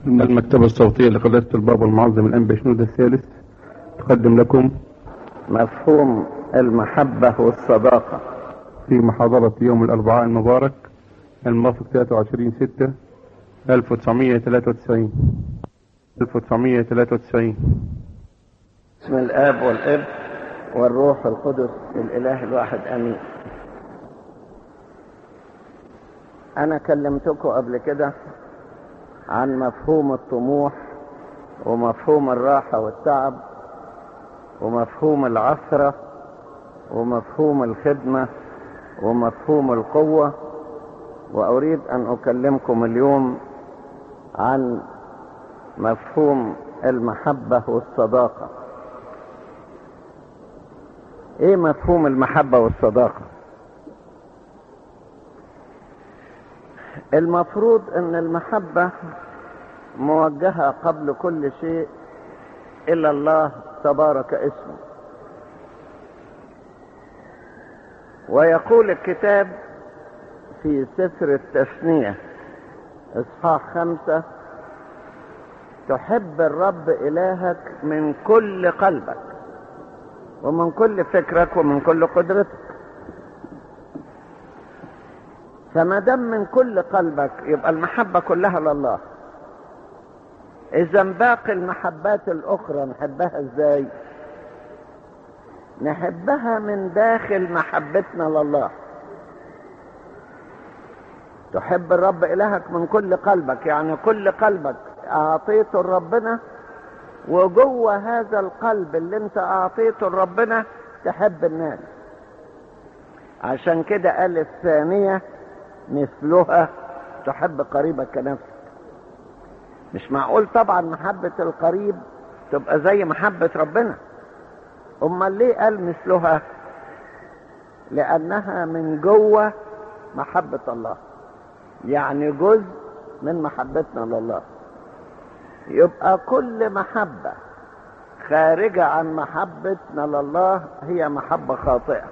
من المكتبة الصوتية لقداسة البابا المعظم الأنبا شنود الثالث تقدم لكم مفهوم المحبة والصداقة في محاضرة يوم الأربعاء المبارك الموافق 23 6 1993 1993 بسم الآب والابن والروح القدس الإله الواحد آمين أنا كلمتكم قبل كده عن مفهوم الطموح ومفهوم الراحة والتعب ومفهوم العثرة ومفهوم الخدمة ومفهوم القوة وأريد أن أكلمكم اليوم عن مفهوم المحبة والصداقة ايه مفهوم المحبة والصداقة المفروض ان المحبة موجهة قبل كل شيء الى الله تبارك اسمه ويقول الكتاب في سفر التثنية اصحاح خمسة تحب الرب الهك من كل قلبك ومن كل فكرك ومن كل قدرتك فما دام من كل قلبك يبقى المحبة كلها لله اذا باقي المحبات الاخرى نحبها ازاي نحبها من داخل محبتنا لله تحب الرب الهك من كل قلبك يعني كل قلبك اعطيته لربنا وجوه هذا القلب اللي انت اعطيته لربنا تحب الناس عشان كده قال الثانية مثلها تحب قريبك كنفسك مش معقول طبعا محبة القريب تبقى زي محبة ربنا امال ليه قال مثلها لانها من جوه محبة الله يعني جزء من محبتنا لله يبقى كل محبة خارجة عن محبتنا لله هي محبة خاطئة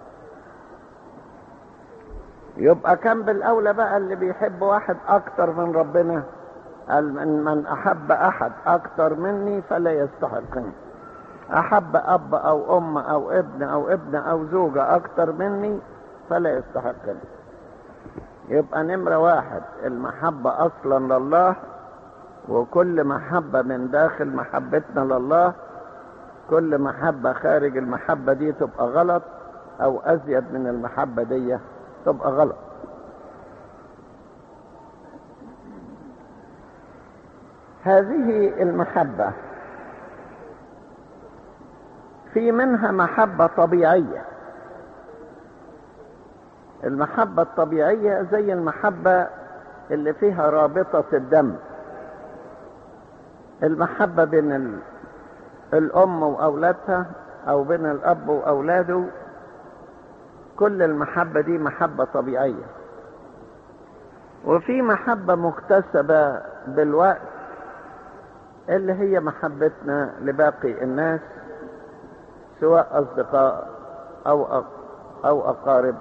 يبقى كان بالأولى بقى اللي بيحب واحد أكتر من ربنا قال من, من أحب أحد أكتر مني فلا يستحقني أحب أب أو أم أو ابن أو ابن أو زوجة أكتر مني فلا يستحقني يبقى نمرة واحد المحبة أصلا لله وكل محبة من داخل محبتنا لله كل محبة خارج المحبة دي تبقى غلط أو أزيد من المحبة دي تبقى غلط هذه المحبة في منها محبة طبيعية المحبة الطبيعية زي المحبة اللي فيها رابطة الدم المحبة بين ال... الأم وأولادها أو بين الأب وأولاده كل المحبة دي محبة طبيعية وفي محبة مكتسبة بالوقت اللي هي محبتنا لباقي الناس سواء أصدقاء أو أ... أو أقارب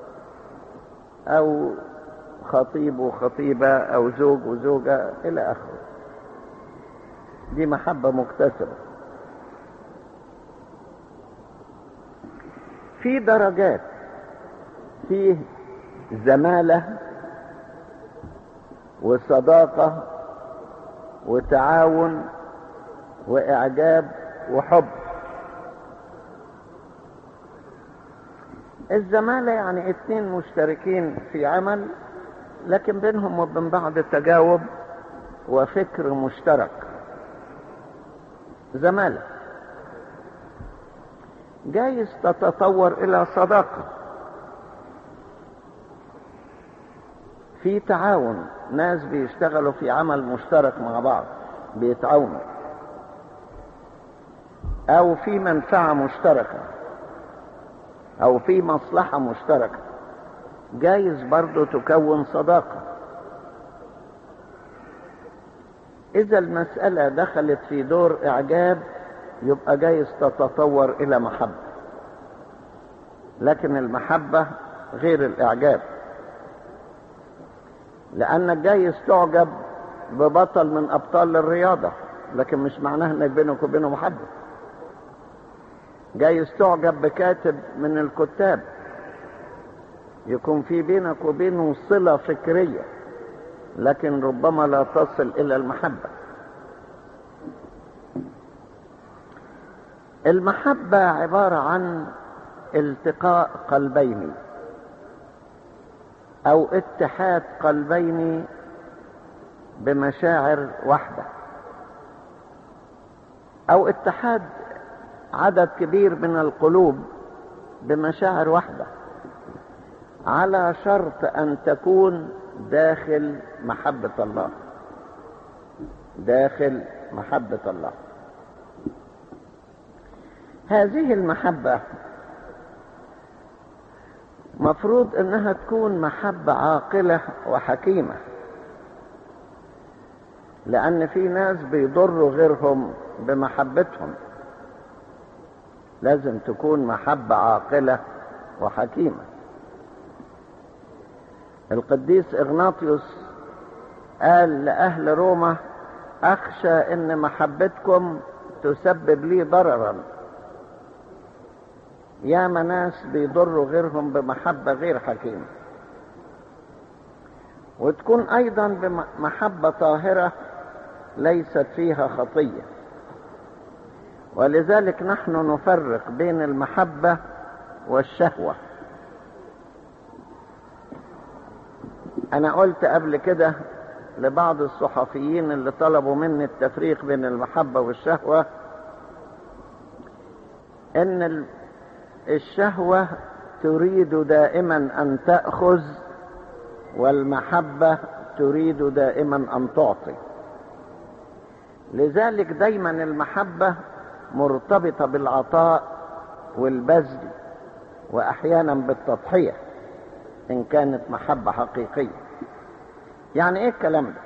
أو خطيب وخطيبة أو زوج وزوجة إلى آخره دي محبة مكتسبة في درجات فيه زمالة وصداقة وتعاون وإعجاب وحب الزمالة يعني اتنين مشتركين في عمل لكن بينهم وبين بعض تجاوب وفكر مشترك زمالة جايز تتطور إلى صداقة في تعاون ناس بيشتغلوا في عمل مشترك مع بعض بيتعاونوا أو في منفعة مشتركة أو في مصلحة مشتركة جايز برضو تكون صداقة إذا المسألة دخلت في دور إعجاب يبقى جايز تتطور إلى محبة لكن المحبة غير الإعجاب لأنك جايز تعجب ببطل من ابطال الرياضة لكن مش معناه انك بينك وبينه محبة جايز تعجب بكاتب من الكتاب يكون في بينك وبينه صلة فكرية لكن ربما لا تصل إلى المحبة المحبة عبارة عن التقاء قلبين أو اتحاد قلبين بمشاعر واحدة أو اتحاد عدد كبير من القلوب بمشاعر واحدة على شرط أن تكون داخل محبة الله داخل محبة الله هذه المحبة مفروض انها تكون محبة عاقلة وحكيمة لان في ناس بيضروا غيرهم بمحبتهم لازم تكون محبة عاقلة وحكيمة القديس اغناطيوس قال لأهل روما أخشى إن محبتكم تسبب لي ضررا ياما ناس بيضروا غيرهم بمحبة غير حكيمة وتكون أيضا بمحبة طاهرة ليست فيها خطية ولذلك نحن نفرق بين المحبة والشهوة أنا قلت قبل كده لبعض الصحفيين اللي طلبوا مني التفريق بين المحبة والشهوة إن الشهوة تريد دائما أن تأخذ والمحبة تريد دائما أن تعطي لذلك دايما المحبة مرتبطة بالعطاء والبذل وأحيانا بالتضحية إن كانت محبة حقيقية يعني إيه الكلام ده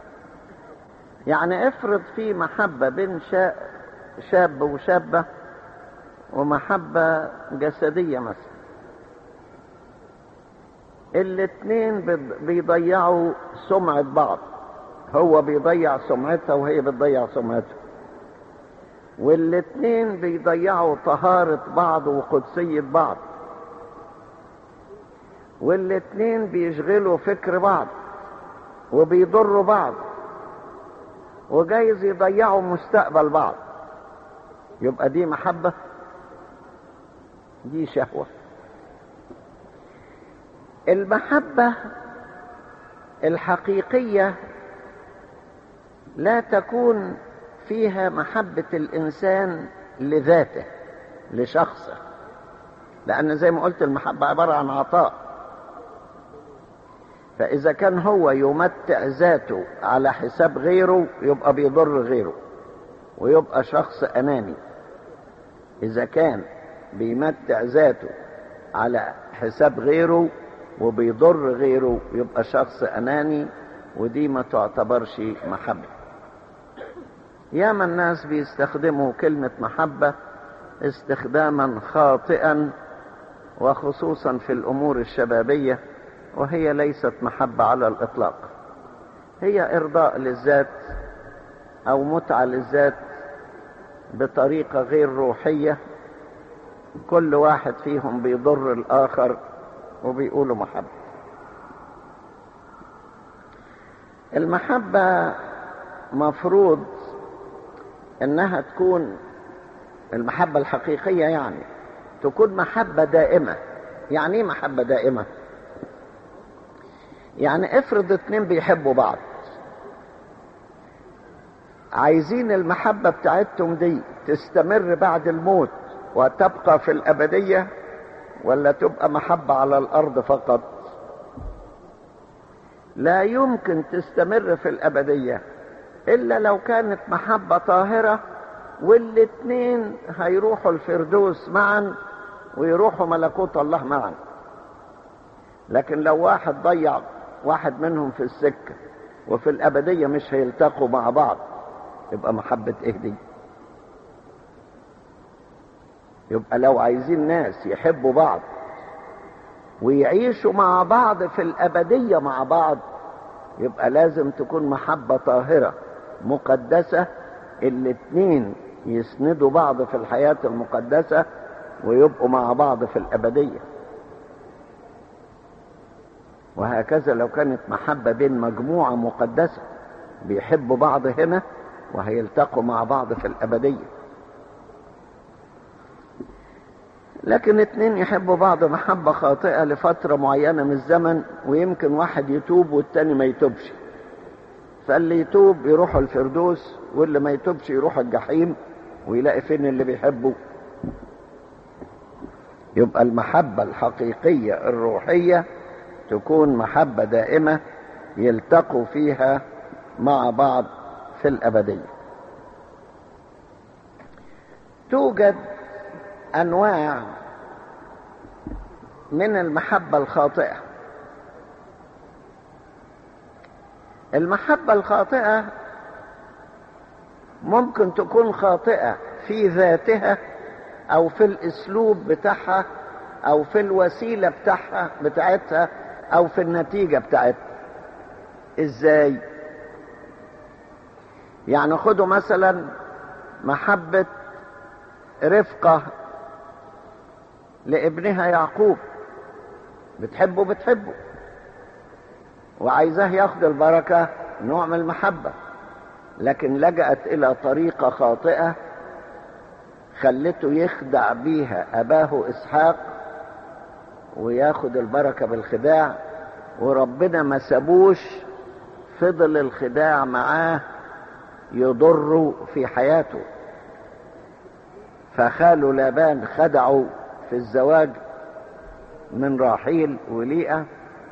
يعني افرض في محبة بين شاب وشابة ومحبة جسدية مثلا الاتنين بيضيعوا سمعة بعض هو بيضيع سمعتها وهي بتضيع سمعتها والاتنين بيضيعوا طهارة بعض وقدسية بعض والاتنين بيشغلوا فكر بعض وبيضروا بعض وجايز يضيعوا مستقبل بعض يبقى دي محبة دي شهوة المحبة الحقيقية لا تكون فيها محبة الإنسان لذاته لشخصه لأن زي ما قلت المحبة عبارة عن عطاء فإذا كان هو يمتع ذاته على حساب غيره يبقى بيضر غيره ويبقى شخص أناني إذا كان بيمتع ذاته على حساب غيره وبيضر غيره يبقى شخص أناني ودي ما تعتبرش محبة ياما الناس بيستخدموا كلمة محبة استخداما خاطئا وخصوصا في الأمور الشبابية وهي ليست محبة على الإطلاق هي إرضاء للذات أو متعة للذات بطريقة غير روحية كل واحد فيهم بيضر الآخر وبيقولوا محبة المحبة مفروض انها تكون المحبة الحقيقية يعني تكون محبة دائمة يعني ايه محبة دائمة يعني افرض اتنين بيحبوا بعض عايزين المحبة بتاعتهم دي تستمر بعد الموت وتبقى في الأبدية ولا تبقى محبة على الأرض فقط لا يمكن تستمر في الأبدية إلا لو كانت محبة طاهرة والاتنين هيروحوا الفردوس معا ويروحوا ملكوت الله معا لكن لو واحد ضيع واحد منهم في السكة وفي الأبدية مش هيلتقوا مع بعض يبقى محبة ايه دي يبقى لو عايزين ناس يحبوا بعض ويعيشوا مع بعض في الأبدية مع بعض يبقى لازم تكون محبة طاهرة مقدسة الاتنين يسندوا بعض في الحياة المقدسة ويبقوا مع بعض في الأبدية وهكذا لو كانت محبة بين مجموعة مقدسة بيحبوا بعض هنا وهيلتقوا مع بعض في الأبدية لكن اتنين يحبوا بعض محبة خاطئة لفترة معينة من الزمن ويمكن واحد يتوب والتاني ما يتوبش فاللي يتوب يروح الفردوس واللي ما يتوبش يروح الجحيم ويلاقي فين اللي بيحبه يبقى المحبة الحقيقية الروحية تكون محبة دائمة يلتقوا فيها مع بعض في الأبدية توجد أنواع من المحبة الخاطئة المحبة الخاطئة ممكن تكون خاطئة في ذاتها أو في الأسلوب بتاعها أو في الوسيلة بتاعها بتاعتها أو في النتيجة بتاعتها إزاي؟ يعني خدوا مثلا محبة رفقة لابنها يعقوب بتحبه بتحبه وعايزاه ياخد البركة نوع من المحبة لكن لجأت إلى طريقة خاطئة خلته يخدع بيها أباه إسحاق وياخد البركة بالخداع وربنا ما سابوش فضل الخداع معاه يضره في حياته فخاله لابان خدعه في الزواج من راحيل وليئة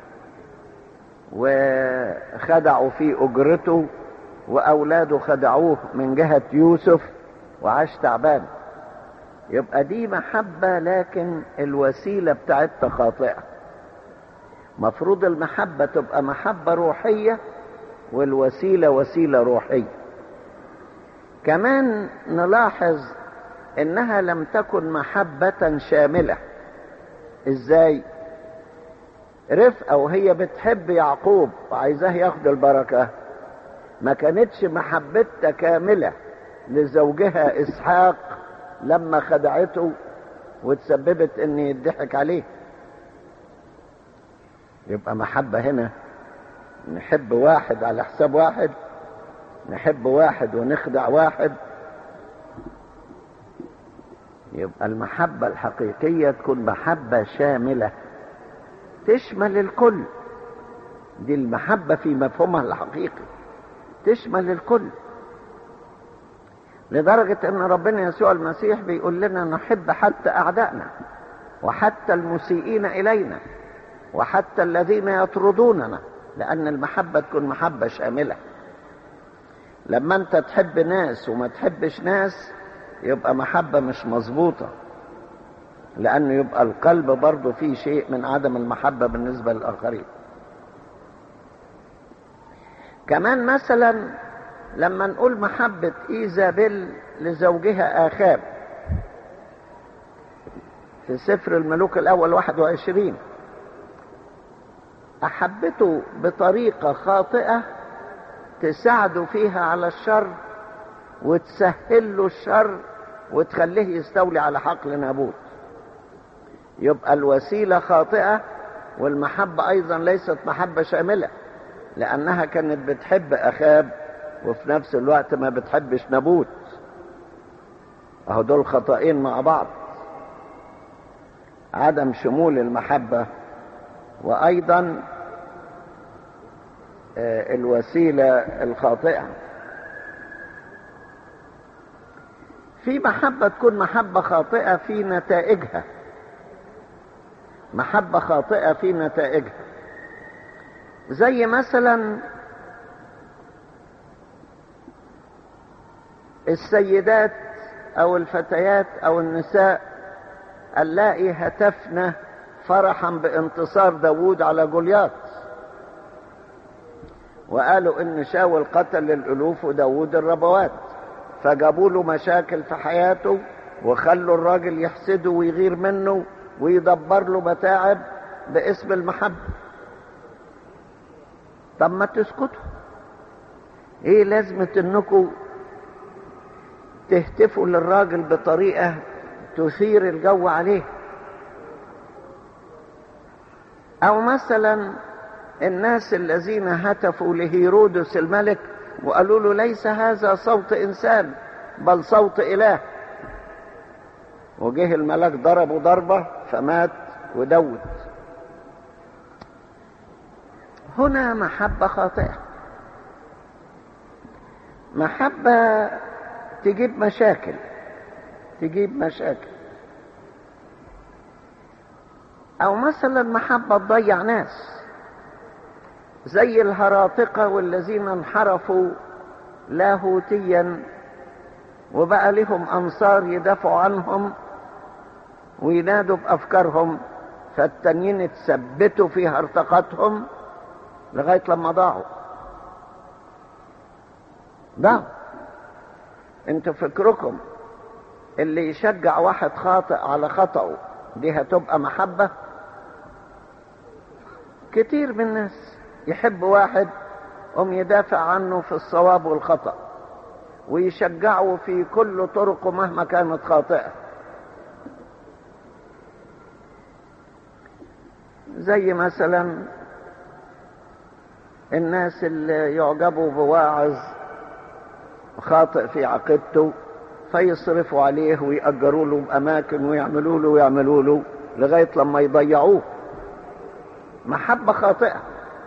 وخدعوا في أجرته وأولاده خدعوه من جهة يوسف وعاش تعبان يبقى دي محبة لكن الوسيلة بتاعتها خاطئة مفروض المحبة تبقى محبة روحية والوسيلة وسيلة روحية كمان نلاحظ انها لم تكن محبة شاملة ازاي رفقة وهي بتحب يعقوب وعايزاه ياخد البركة ما كانتش محبتها كاملة لزوجها اسحاق لما خدعته وتسببت ان يضحك عليه يبقى محبة هنا نحب واحد على حساب واحد نحب واحد ونخدع واحد يبقى المحبة الحقيقية تكون محبة شاملة تشمل الكل دي المحبة في مفهومها الحقيقي تشمل الكل لدرجة ان ربنا يسوع المسيح بيقول لنا نحب حتى اعدائنا وحتى المسيئين الينا وحتى الذين يطردوننا لان المحبة تكون محبة شاملة لما انت تحب ناس وما تحبش ناس يبقى محبة مش مظبوطة لأنه يبقى القلب برضه فيه شيء من عدم المحبة بالنسبة للآخرين كمان مثلا لما نقول محبة إيزابيل لزوجها آخاب في سفر الملوك الأول 21 أحبته بطريقة خاطئة تساعده فيها على الشر وتسهل له الشر وتخليه يستولي على حقل نابوت يبقى الوسيلة خاطئة والمحبة أيضا ليست محبة شاملة لأنها كانت بتحب أخاب وفي نفس الوقت ما بتحبش نابوت أهو دول خطأين مع بعض عدم شمول المحبة وأيضا الوسيلة الخاطئة في محبة تكون محبة خاطئة في نتائجها محبة خاطئة في نتائجها زي مثلا السيدات او الفتيات او النساء اللائي هتفن فرحا بانتصار داوود على جولياث وقالوا ان شاول قتل الالوف وداوود الربوات فجابوا له مشاكل في حياته وخلوا الراجل يحسده ويغير منه ويدبر له متاعب باسم المحبة طب ما تسكتوا ايه لازمة انكم تهتفوا للراجل بطريقة تثير الجو عليه او مثلا الناس الذين هتفوا لهيرودس الملك وقالوا له ليس هذا صوت انسان بل صوت اله وجه الملاك ضربه ضربه فمات ودوت هنا محبه خاطئه محبه تجيب مشاكل تجيب مشاكل او مثلا محبه تضيع ناس زي الهراطقه والذين انحرفوا لاهوتيا وبقى لهم انصار يدافعوا عنهم وينادوا بافكارهم فالتانيين اتثبتوا في هرطقتهم لغايه لما ضاعوا ضاعوا انتوا فكركم اللي يشجع واحد خاطئ على خطأه دي هتبقى محبة كتير من الناس يحب واحد هم يدافع عنه في الصواب والخطأ ويشجعه في كل طرقه مهما كانت خاطئة زي مثلا الناس اللي يعجبوا بواعظ خاطئ في عقيدته فيصرفوا عليه ويأجروا له بأماكن ويعملوا له ويعملوا له لغاية لما يضيعوه محبة خاطئة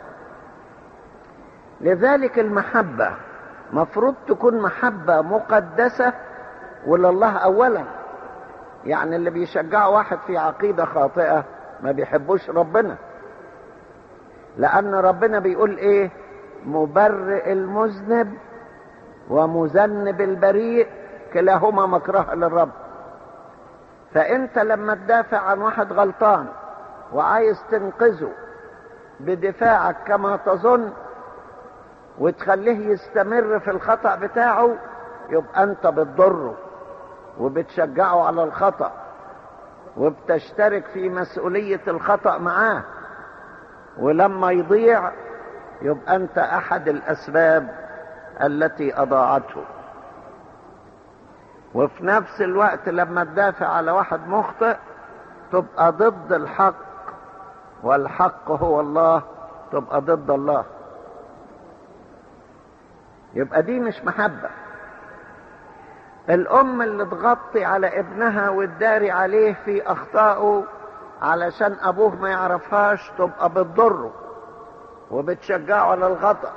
لذلك المحبة مفروض تكون محبة مقدسة ولله أولا يعني اللي بيشجع واحد في عقيدة خاطئة ما بيحبوش ربنا لأن ربنا بيقول إيه مبرئ المذنب ومذنب البريء كلاهما مكره للرب فانت لما تدافع عن واحد غلطان وعايز تنقذه بدفاعك كما تظن وتخليه يستمر في الخطأ بتاعه يبقى انت بتضره وبتشجعه على الخطأ وبتشترك في مسؤولية الخطأ معاه ولما يضيع يبقى انت احد الاسباب التي اضاعته وفي نفس الوقت لما تدافع على واحد مخطئ تبقى ضد الحق والحق هو الله تبقى ضد الله يبقى دي مش محبة الأم اللي تغطي على ابنها وتداري عليه في أخطائه علشان أبوه ما يعرفهاش تبقى بتضره وبتشجعه على الخطأ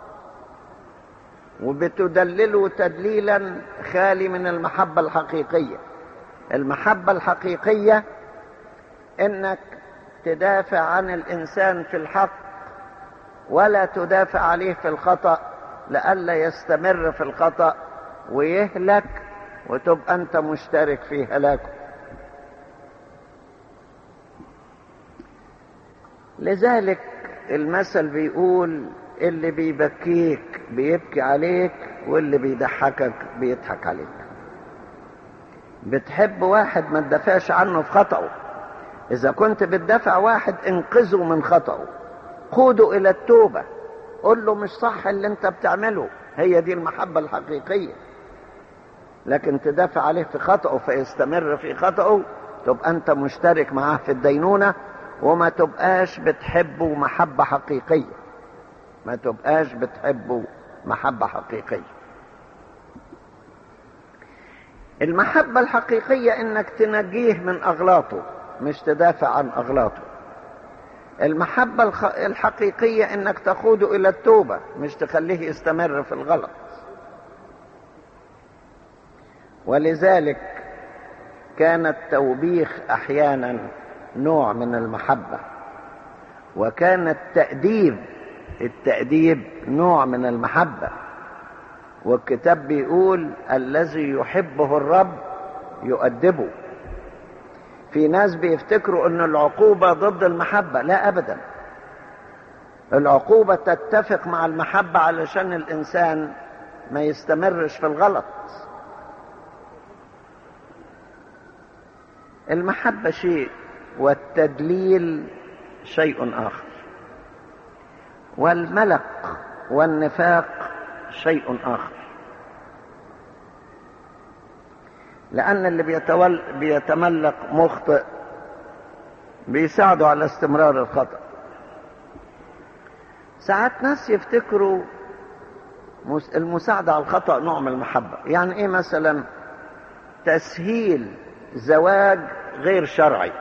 وبتدلله تدليلا خالي من المحبة الحقيقية المحبة الحقيقية انك تدافع عن الانسان في الحق ولا تدافع عليه في الخطأ لئلا يستمر في الخطأ ويهلك وتبقى انت مشترك في هلاكه لذلك المثل بيقول اللي بيبكيك بيبكي عليك واللي بيضحكك بيضحك عليك بتحب واحد ما تدافعش عنه في خطأه إذا كنت بتدافع واحد انقذه من خطأه خده إلى التوبة قول له مش صح اللي انت بتعمله هي دي المحبة الحقيقية لكن تدافع عليه في خطأه فيستمر في خطأه تبقى انت مشترك معاه في الدينونة وما تبقاش بتحبه محبة حقيقية ما تبقاش بتحبه محبة حقيقية المحبة الحقيقية انك تنجيه من اغلاطه مش تدافع عن اغلاطه المحبة الحقيقية انك تقوده الى التوبة مش تخليه يستمر في الغلط ولذلك كان التوبيخ احيانا نوع من المحبة وكان التأديب التأديب نوع من المحبة والكتاب بيقول الذي يحبه الرب يؤدبه في ناس بيفتكروا ان العقوبة ضد المحبة لا ابدا العقوبة تتفق مع المحبة علشان الانسان ما يستمرش في الغلط المحبة شيء والتدليل شيء اخر والملق والنفاق شيء آخر لأن اللي بيتول بيتملق مخطئ بيساعده على استمرار الخطأ ساعات ناس يفتكروا المساعدة على الخطأ نوع من المحبة يعني ايه مثلا تسهيل زواج غير شرعي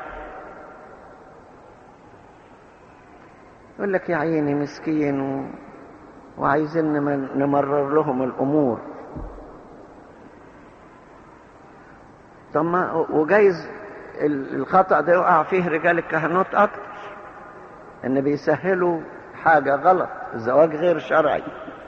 يقول لك يا عيني مسكين و... وعايزين نمرر لهم الامور طب ما وجايز الخطأ ده يقع فيه رجال الكهنوت اكتر ان بيسهلوا حاجة غلط الزواج غير شرعي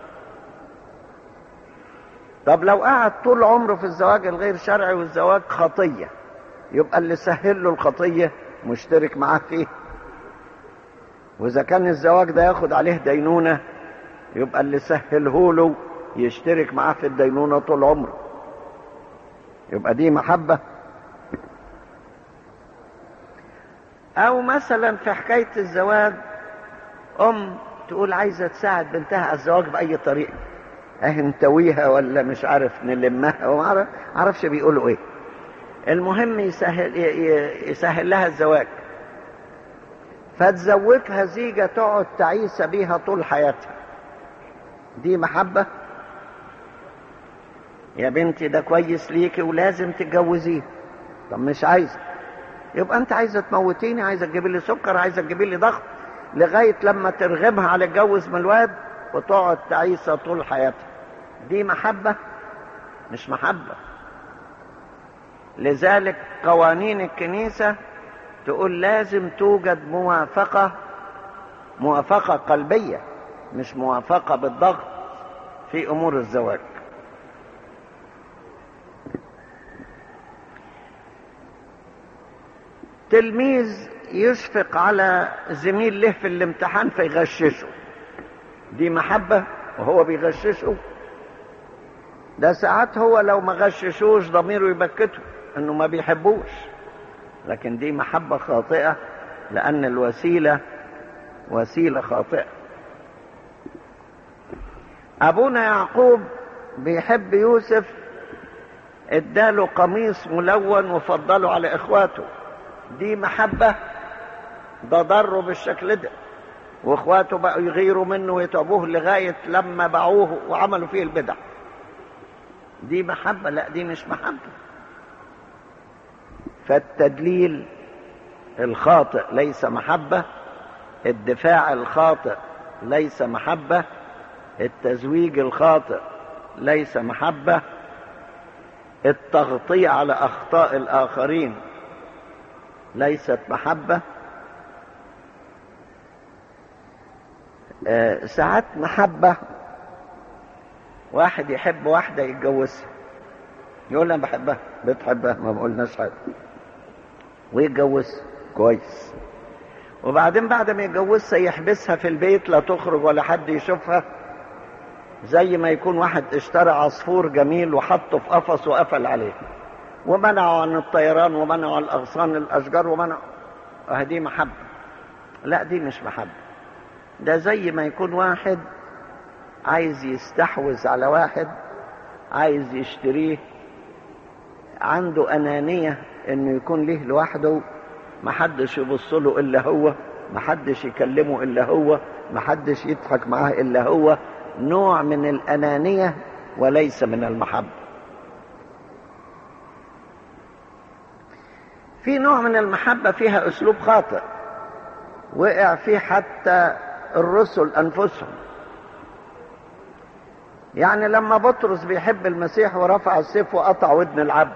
طب لو قعد طول عمره في الزواج الغير شرعي والزواج خطية يبقى اللي سهل له الخطية مشترك معاه فيه واذا كان الزواج ده ياخد عليه دينونة يبقى اللي سهله له يشترك معاه في الدينونة طول عمره يبقى دي محبة او مثلا في حكاية الزواج ام تقول عايزة تساعد بنتها على الزواج بأي طريقة اهي نتويها ولا مش عارف نلمها وما عرفش بيقولوا ايه المهم يسهل, يسهل لها الزواج فتزوجها زيجة تقعد تعيس بيها طول حياتها دي محبة يا بنتي ده كويس ليكي ولازم تتجوزيه طب مش عايزة يبقى انت عايزة تموتيني عايزة تجيبي لي سكر عايزة تجيبي لي ضغط لغاية لما ترغبها على الجوز من الواد وتقعد تعيسة طول حياتها دي محبة مش محبة لذلك قوانين الكنيسة تقول لازم توجد موافقة موافقة قلبية مش موافقة بالضغط في أمور الزواج تلميذ يشفق على زميل له في الامتحان فيغششه دي محبة وهو بيغششه ده ساعات هو لو ما غششوش ضميره يبكته انه ما بيحبوش لكن دي محبة خاطئة لأن الوسيلة وسيلة خاطئة أبونا يعقوب بيحب يوسف اداله قميص ملون وفضله على إخواته دي محبة ده ضره بالشكل ده واخواته بقوا يغيروا منه ويتعبوه لغاية لما باعوه وعملوا فيه البدع دي محبة لا دي مش محبة فالتدليل الخاطئ ليس محبة الدفاع الخاطئ ليس محبة التزويج الخاطئ ليس محبة التغطية على أخطاء الآخرين ليست محبة آه ساعات محبة واحد يحب واحدة يتجوزها يقول أنا بحبها بتحبها ما بقولناش حاجة ويتجوزها كويس وبعدين بعد ما يتجوزها يحبسها في البيت لا تخرج ولا حد يشوفها زي ما يكون واحد اشترى عصفور جميل وحطه في قفص وقفل عليه ومنعه عن الطيران ومنعه عن اغصان الاشجار ومنع دي محبه لا دي مش محبه ده زي ما يكون واحد عايز يستحوذ على واحد عايز يشتريه عنده انانيه انه يكون ليه لوحده محدش يبص له الا هو محدش يكلمه الا هو محدش يضحك معاه الا هو نوع من الانانيه وليس من المحبه في نوع من المحبه فيها اسلوب خاطئ وقع فيه حتى الرسل انفسهم يعني لما بطرس بيحب المسيح ورفع السيف وقطع ودن العبد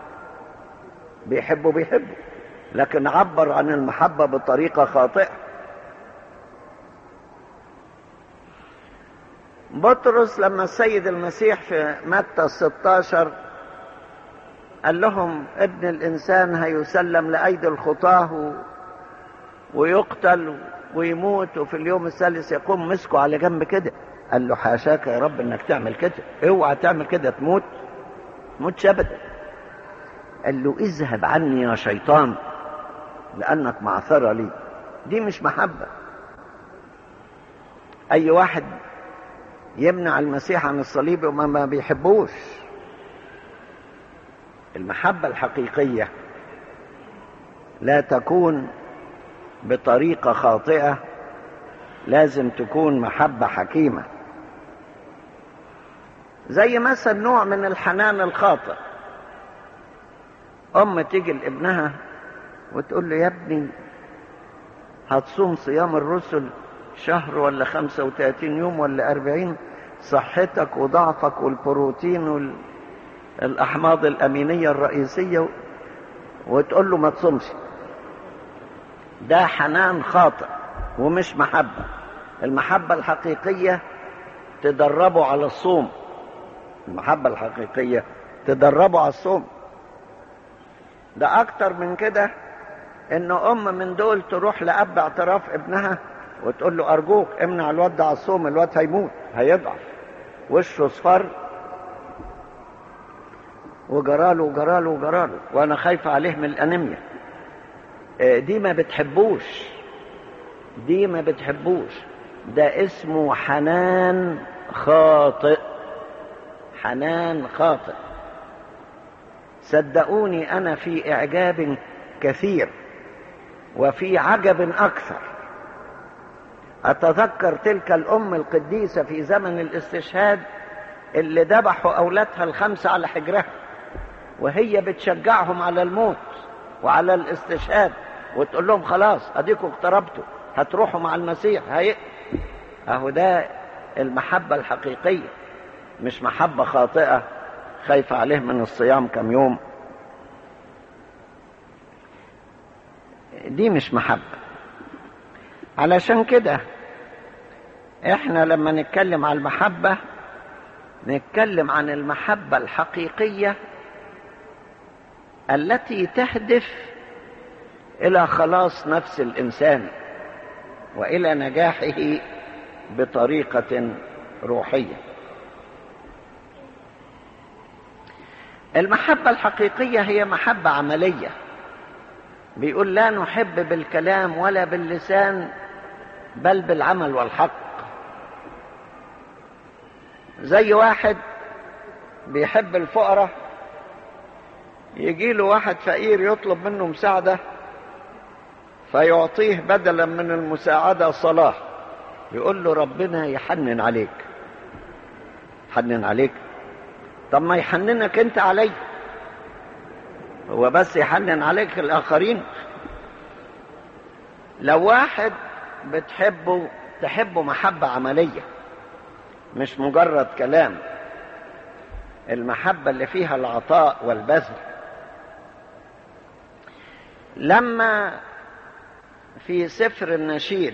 بيحبه بيحبه لكن عبر عن المحبة بطريقة خاطئة بطرس لما السيد المسيح في متى 16 قال لهم ابن الإنسان هيسلم لأيدي الخطاه ويقتل ويموت وفي اليوم الثالث يقوم مسكه على جنب كده قال له حاشاك يا رب انك تعمل كده اوعى تعمل كده تموت تموتش ابدا قال له اذهب عني يا شيطان لانك معثرة لي دي مش محبة اي واحد يمنع المسيح عن الصليب وما ما بيحبوش المحبة الحقيقية لا تكون بطريقة خاطئة لازم تكون محبة حكيمة زي مثلا نوع من الحنان الخاطئ أم تيجي لابنها وتقول له يا ابني هتصوم صيام الرسل شهر ولا خمسة وثلاثين يوم ولا أربعين صحتك وضعفك والبروتين والأحماض الأمينية الرئيسية وتقول له ما تصومش ده حنان خاطئ ومش محبة المحبة الحقيقية تدربه على الصوم المحبة الحقيقية تدربه على الصوم ده أكتر من كده إن أم من دول تروح لأب اعتراف ابنها وتقول له أرجوك امنع الواد ده على الصوم الواد هيموت هيضعف وشه اصفر وجراله وجراله وجراله وأنا خايفة عليه من الأنيميا دي ما بتحبوش دي ما بتحبوش ده اسمه حنان خاطئ حنان خاطئ صدقوني انا في اعجاب كثير وفي عجب اكثر اتذكر تلك الام القديسه في زمن الاستشهاد اللي ذبحوا اولادها الخمسه على حجرها وهي بتشجعهم على الموت وعلى الاستشهاد وتقول لهم خلاص اديكم اقتربتوا هتروحوا مع المسيح هي اهو ده المحبه الحقيقيه مش محبه خاطئه خايفه عليه من الصيام كم يوم دي مش محبه علشان كده احنا لما نتكلم عن المحبه نتكلم عن المحبه الحقيقيه التي تهدف الى خلاص نفس الانسان والى نجاحه بطريقه روحيه المحبه الحقيقيه هي محبه عمليه بيقول لا نحب بالكلام ولا باللسان بل بالعمل والحق زي واحد بيحب الفقراء يجي له واحد فقير يطلب منه مساعده فيعطيه بدلا من المساعدة صلاة يقول له ربنا يحنن عليك حنن عليك طب ما يحننك انت علي هو بس يحنن عليك الآخرين لو واحد بتحبه تحبه محبة عملية مش مجرد كلام المحبة اللي فيها العطاء والبذل لما في سفر النشيد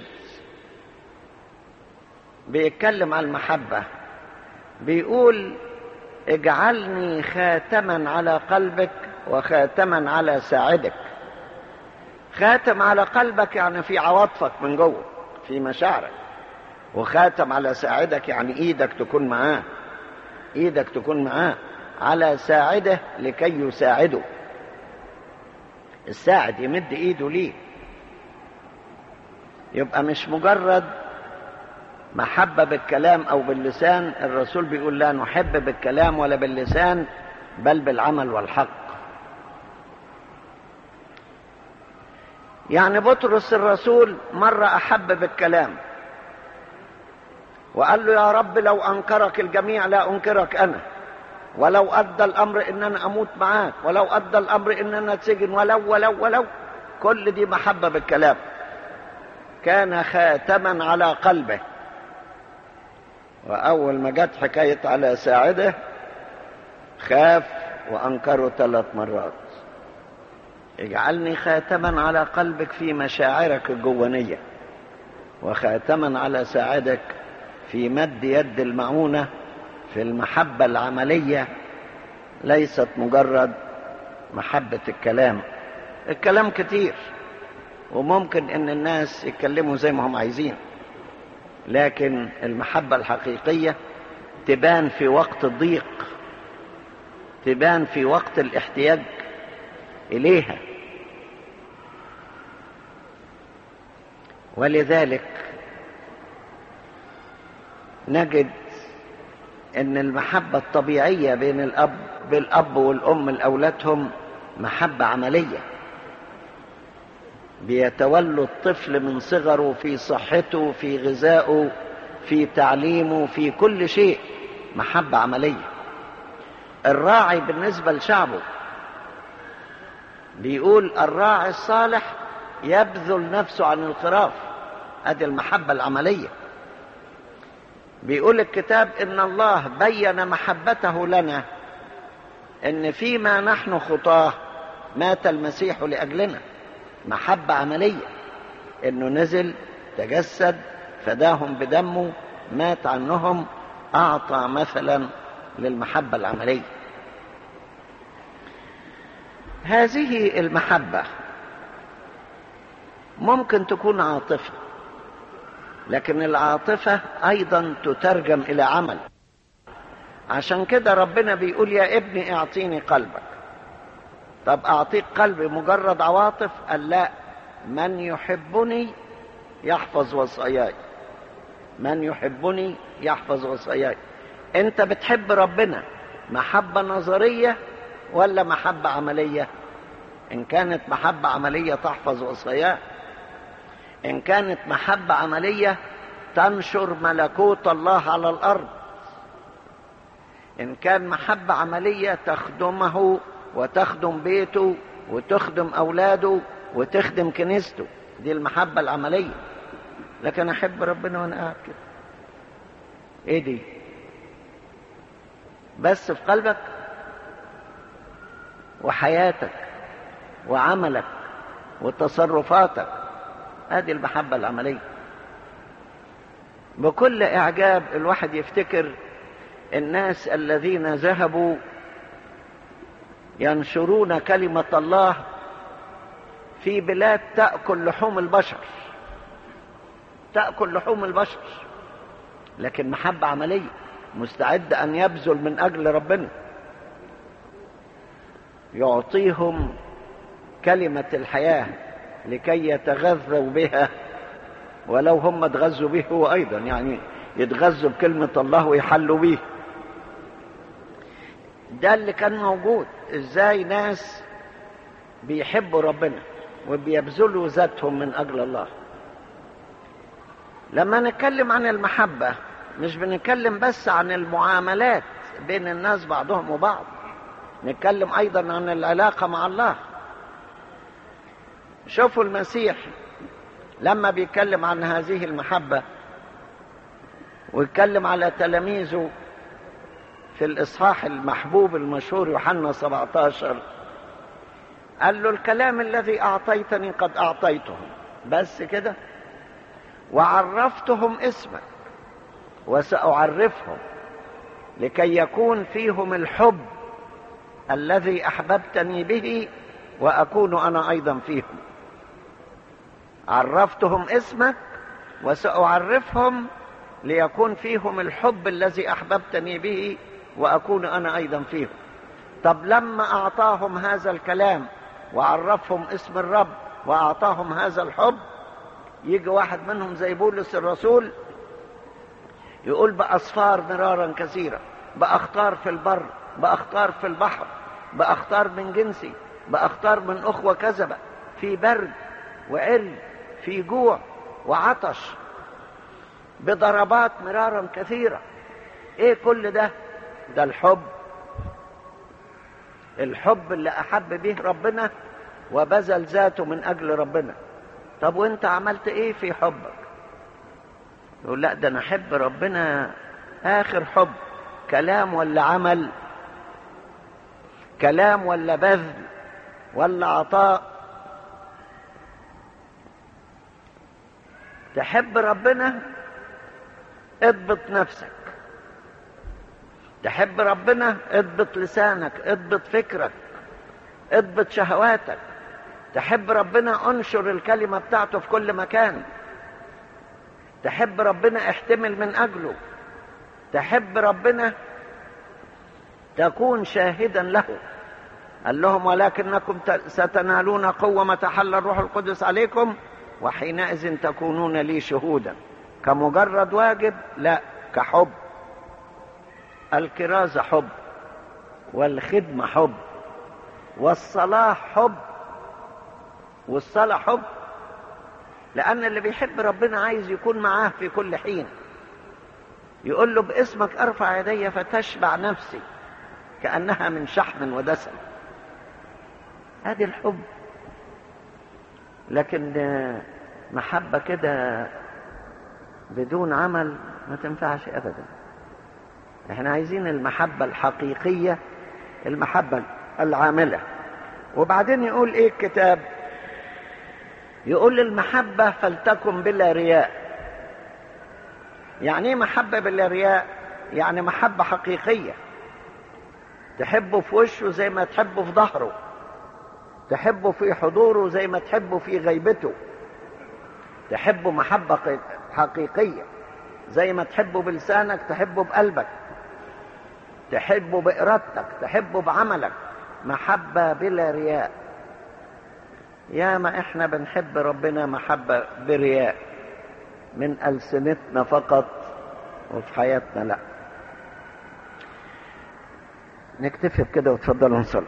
بيتكلم عن المحبة بيقول اجعلني خاتما على قلبك وخاتما على ساعدك خاتم على قلبك يعني في عواطفك من جوه في مشاعرك وخاتم على ساعدك يعني ايدك تكون معاه ايدك تكون معاه على ساعده لكي يساعده الساعد يمد ايده ليه يبقى مش مجرد محبة بالكلام أو باللسان الرسول بيقول لا نحب بالكلام ولا باللسان بل بالعمل والحق يعني بطرس الرسول مرة أحب بالكلام وقال له يا رب لو أنكرك الجميع لا أنكرك أنا ولو أدى الأمر إن أنا أموت معاك ولو أدى الأمر إن أنا أتسجن ولو ولو ولو كل دي محبة بالكلام كان خاتما على قلبه وأول ما جت حكاية على ساعده خاف وأنكره ثلاث مرات اجعلني خاتما على قلبك في مشاعرك الجوانية وخاتما على ساعدك في مد يد المعونة في المحبة العملية ليست مجرد محبة الكلام الكلام كتير وممكن ان الناس يتكلموا زي ما هم عايزين لكن المحبة الحقيقية تبان في وقت الضيق تبان في وقت الاحتياج إليها ولذلك نجد ان المحبة الطبيعية بين الاب بالاب والام لاولادهم محبة عملية بيتولوا الطفل من صغره في صحته في غذائه في تعليمه في كل شيء محبة عملية الراعي بالنسبة لشعبه بيقول الراعي الصالح يبذل نفسه عن الخراف هذه المحبة العملية بيقول الكتاب ان الله بين محبته لنا ان فيما نحن خطاه مات المسيح لاجلنا محبة عملية انه نزل تجسد فداهم بدمه مات عنهم اعطى مثلا للمحبة العملية هذه المحبة ممكن تكون عاطفة لكن العاطفة أيضا تترجم إلى عمل عشان كده ربنا بيقول يا ابني اعطيني قلبك طب أعطيك قلبي مجرد عواطف قال لا من يحبني يحفظ وصاياي من يحبني يحفظ وصاياي انت بتحب ربنا محبة نظرية ولا محبة عملية ان كانت محبة عملية تحفظ وصاياه ان كانت محبة عملية تنشر ملكوت الله على الارض ان كان محبة عملية تخدمه وتخدم بيته وتخدم اولاده وتخدم كنيسته دي المحبة العملية لكن احب ربنا وانا قاعد كده ايه دي بس في قلبك وحياتك وعملك وتصرفاتك هذه المحبة العملية بكل إعجاب الواحد يفتكر الناس الذين ذهبوا ينشرون كلمة الله في بلاد تأكل لحوم البشر تأكل لحوم البشر لكن محبة عملية مستعد أن يبذل من أجل ربنا يعطيهم كلمة الحياة لكي يتغذوا بها ولو هم اتغذوا به هو أيضا يعني يتغذوا بكلمة الله ويحلوا به ده اللي كان موجود ازاي ناس بيحبوا ربنا وبيبذلوا ذاتهم من أجل الله لما نتكلم عن المحبة مش بنتكلم بس عن المعاملات بين الناس بعضهم وبعض نتكلم أيضا عن العلاقة مع الله شوفوا المسيح لما بيتكلم عن هذه المحبة ويتكلم على تلاميذه في الإصحاح المحبوب المشهور يوحنا 17 قال له الكلام الذي أعطيتني قد أعطيتهم بس كده وعرفتهم اسمك وسأعرفهم لكي يكون فيهم الحب الذي أحببتني به وأكون أنا أيضا فيهم عرفتهم اسمك وسأعرفهم ليكون فيهم الحب الذي أحببتني به وأكون أنا أيضا فيهم طب لما أعطاهم هذا الكلام وعرفهم اسم الرب وأعطاهم هذا الحب يجي واحد منهم زي بولس الرسول يقول بأصفار مرارا كثيرة بأختار في البر بأختار في البحر بأختار من جنسي بأختار من أخوة كذبة في برد وعري في جوع وعطش بضربات مرارا كثيرة ايه كل ده ده الحب الحب اللي احب به ربنا وبذل ذاته من اجل ربنا طب وانت عملت ايه في حبك يقول لا ده انا احب ربنا اخر حب كلام ولا عمل كلام ولا بذل ولا عطاء تحب ربنا اضبط نفسك تحب ربنا اضبط لسانك اضبط فكرك اضبط شهواتك تحب ربنا انشر الكلمة بتاعته في كل مكان تحب ربنا احتمل من اجله تحب ربنا تكون شاهدا له قال لهم ولكنكم ستنالون قوة ما تحل الروح القدس عليكم وحينئذ تكونون لي شهودا كمجرد واجب لا كحب الكرازة حب والخدمة حب والصلاة حب والصلاة حب لأن اللي بيحب ربنا عايز يكون معاه في كل حين يقول له باسمك أرفع يدي فتشبع نفسي كأنها من شحم ودسم هذه الحب لكن محبة كده بدون عمل ما تنفعش أبدا احنا عايزين المحبة الحقيقية المحبة العاملة وبعدين يقول ايه الكتاب يقول المحبة فلتكن بلا رياء يعني ايه محبة بلا رياء يعني محبة حقيقية تحبه في وشه زي ما تحبه في ظهره تحبه في حضوره زي ما تحبه في غيبته تحبه محبة حقيقية زي ما تحبه بلسانك تحبه بقلبك تحبه بإرادتك تحبه بعملك محبة بلا رياء يا ما احنا بنحب ربنا محبة برياء من ألسنتنا فقط وفي حياتنا لا نكتفي بكده وتفضلوا نصلي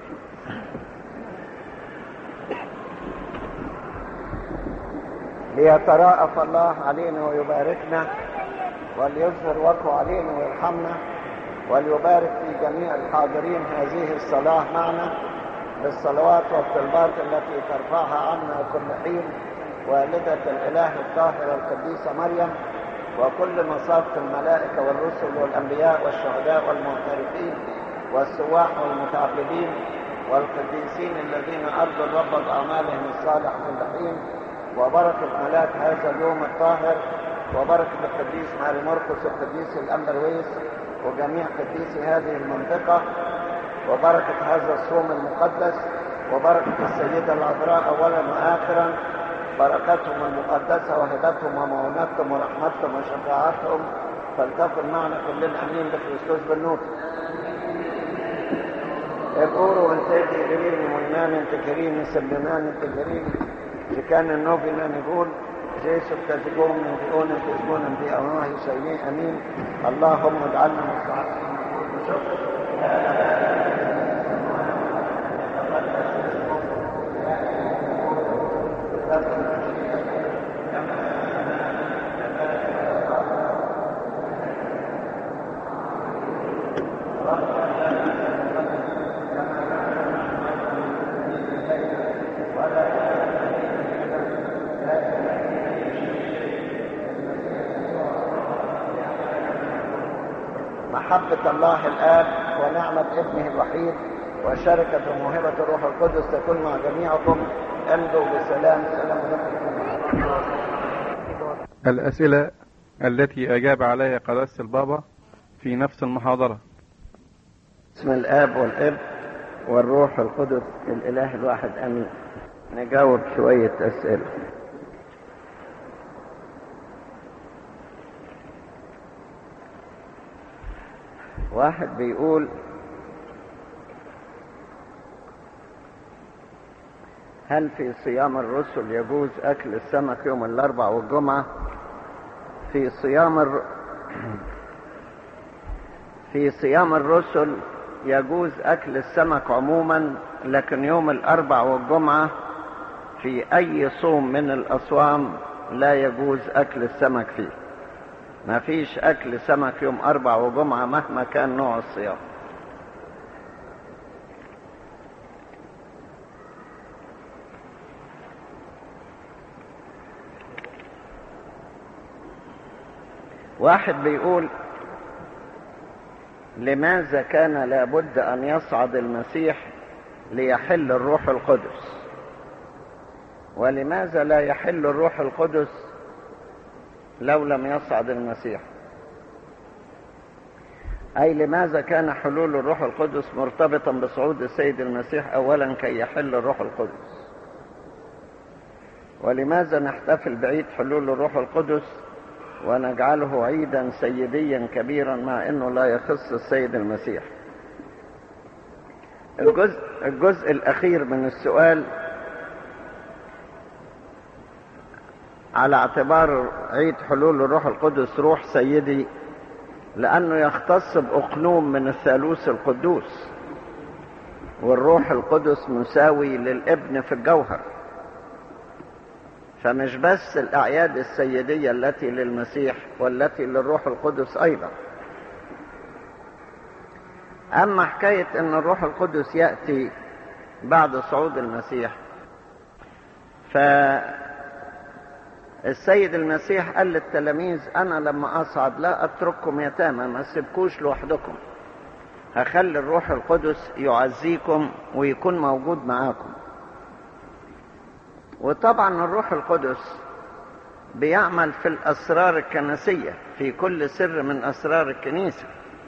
ليتراءف الله علينا ويباركنا وليظهر وجهه علينا ويرحمنا وليبارك في جميع الحاضرين هذه الصلاة معنا بالصلوات والطلبات التي ترفعها عنا كل حين والدة الإله الطاهرة القديسة مريم وكل مصافة الملائكة والرسل والأنبياء والشهداء والمعترفين والسواح والمتعبدين والقديسين الذين أرضوا الرب بأعمالهم الصالح كل حين وبركة ملاك هذا اليوم الطاهر وبركة القديس ماري مرقس القديس الأمبرويس وجميع قديسي هذه المنطقة وبركة هذا الصوم المقدس وبركة السيدة العذراء أولا وآخرا بركتهم المقدسة وهبتهم ومعونتهم ورحمتهم وشفاعتهم فلتكن معنا كلنا امين بكريستوس بالنور اقولوا انت تجريني وينان انت كريم سلمان انت كريم كان النوبي نقول جيسو تزقون من ديون تزقون من دي الله يسيني امين اللهم اجعلنا مستعدين محبة الله الآب ونعمة ابنه الوحيد وشركة وموهبة الروح القدس تكون مع جميعكم امضوا بسلام سلام لكم الأسئلة التي أجاب عليها قداسة البابا في نفس المحاضرة بسم الآب والابن والروح القدس الإله الواحد آمين نجاوب شوية أسئلة واحد بيقول هل في صيام الرسل يجوز أكل السمك يوم الأربع والجمعة في صيام الر... في صيام الرسل يجوز أكل السمك عموما لكن يوم الأربع والجمعة في أي صوم من الأصوام لا يجوز أكل السمك فيه ما فيش أكل سمك يوم أربع وجمعة مهما كان نوع الصيام واحد بيقول لماذا كان لابد أن يصعد المسيح ليحل الروح القدس ولماذا لا يحل الروح القدس لو لم يصعد المسيح أي لماذا كان حلول الروح القدس مرتبطا بصعود السيد المسيح أولا كي يحل الروح القدس ولماذا نحتفل بعيد حلول الروح القدس ونجعله عيدا سيديا كبيرا مع أنه لا يخص السيد المسيح الجزء, الجزء الأخير من السؤال على اعتبار عيد حلول الروح القدس روح سيدي لأنه يختص بأقنوم من الثالوث القدوس والروح القدس مساوي للابن في الجوهر فمش بس الأعياد السيدية التي للمسيح والتي للروح القدس أيضا أما حكاية أن الروح القدس يأتي بعد صعود المسيح فالسيد المسيح قال للتلاميذ أنا لما أصعد لا أترككم يتامى ما سيبكوش لوحدكم هخلي الروح القدس يعزيكم ويكون موجود معاكم وطبعا الروح القدس بيعمل في الأسرار الكنسية في كل سر من أسرار الكنيسة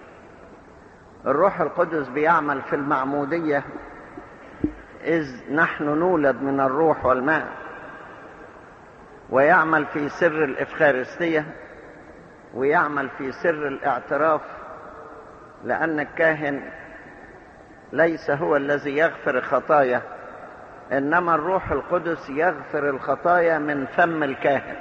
الروح القدس بيعمل في المعمودية إذ نحن نولد من الروح والماء ويعمل في سر الإفخارستية ويعمل في سر الاعتراف لأن الكاهن ليس هو الذي يغفر الخطايا إنما الروح القدس يغفر الخطايا من فم الكاهن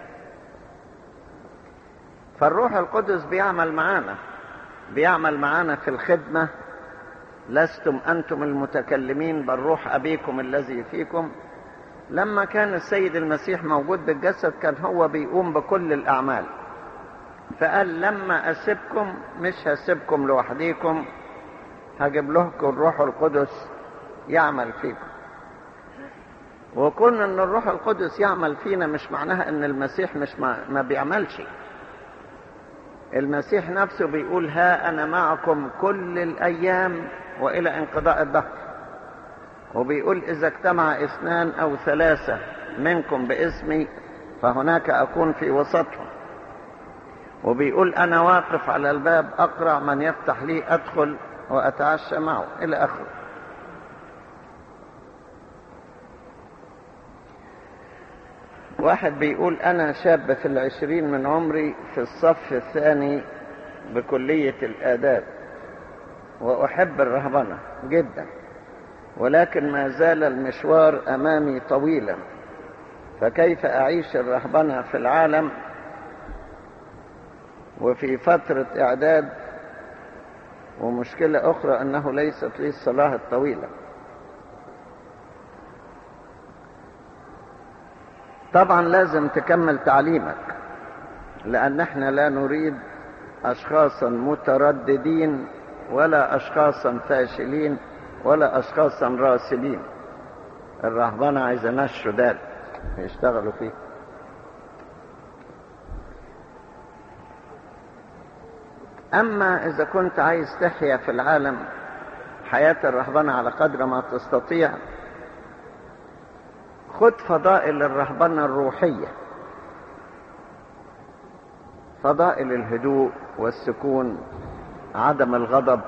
فالروح القدس بيعمل معانا بيعمل معانا في الخدمة لستم أنتم المتكلمين بل روح أبيكم الذي فيكم لما كان السيد المسيح موجود بالجسد كان هو بيقوم بكل الأعمال فقال لما أسيبكم مش هسيبكم لوحديكم هجيب لكم الروح القدس يعمل فيكم وكون ان الروح القدس يعمل فينا مش معناها ان المسيح مش ما, ما بيعملش المسيح نفسه بيقول ها انا معكم كل الايام والى انقضاء الدهر وبيقول اذا اجتمع اثنان او ثلاثه منكم باسمي فهناك اكون في وسطهم وبيقول انا واقف على الباب اقرع من يفتح لي ادخل واتعشى معه الى اخره واحد بيقول أنا شاب في العشرين من عمري في الصف الثاني بكلية الآداب وأحب الرهبنة جدا ولكن ما زال المشوار أمامي طويلا فكيف أعيش الرهبنة في العالم وفي فترة إعداد ومشكلة أخرى أنه ليست لي الصلاة الطويلة طبعا لازم تكمل تعليمك لان احنا لا نريد اشخاصا مترددين ولا اشخاصا فاشلين ولا اشخاصا راسلين الرهبنة عايزة ناس شداد يشتغلوا فيه اما اذا كنت عايز تحيا في العالم حياة الرهبنة على قدر ما تستطيع خد فضائل الرهبنة الروحية فضائل الهدوء والسكون عدم الغضب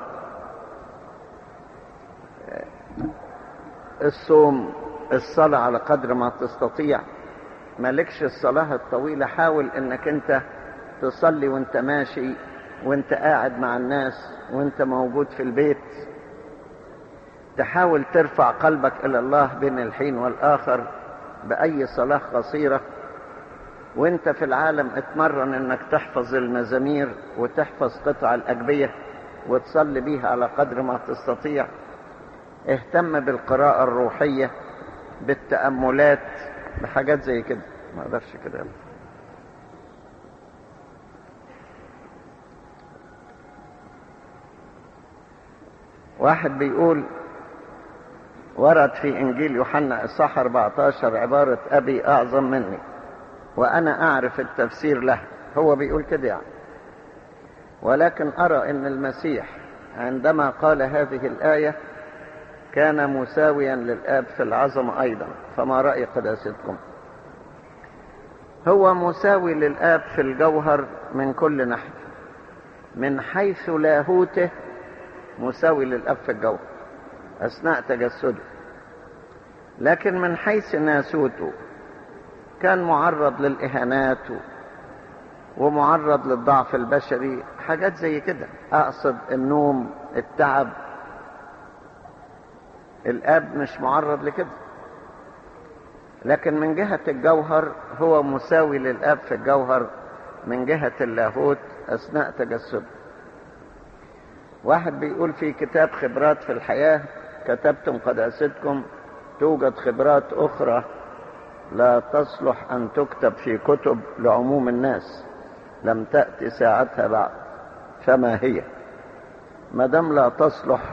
الصوم الصلاة على قدر ما تستطيع مالكش الصلاة الطويلة حاول انك انت تصلي وانت ماشي وانت قاعد مع الناس وانت موجود في البيت تحاول ترفع قلبك الى الله بين الحين والاخر باي صلاه قصيره وانت في العالم اتمرن انك تحفظ المزامير وتحفظ قطع الاجبيه وتصلي بيها على قدر ما تستطيع اهتم بالقراءه الروحيه بالتاملات بحاجات زي كده ما اقدرش كده واحد بيقول ورد في إنجيل يوحنا إصحاح 14 عبارة أبي أعظم مني وأنا أعرف التفسير له هو بيقول كده يعني ولكن أرى أن المسيح عندما قال هذه الآية كان مساويا للآب في العظمة أيضا فما رأي قداستكم هو مساوي للآب في الجوهر من كل ناحية من حيث لاهوته مساوي للأب في الجوهر أثناء تجسده لكن من حيث ناسوته كان معرض للإهانات ومعرض للضعف البشري حاجات زي كده أقصد النوم التعب الآب مش معرض لكده لكن من جهة الجوهر هو مساوي للآب في الجوهر من جهة اللاهوت أثناء تجسده واحد بيقول في كتاب خبرات في الحياة كتبتم قداستكم توجد خبرات أخرى لا تصلح أن تكتب في كتب لعموم الناس لم تأتي ساعتها بعد فما هي ما دام لا تصلح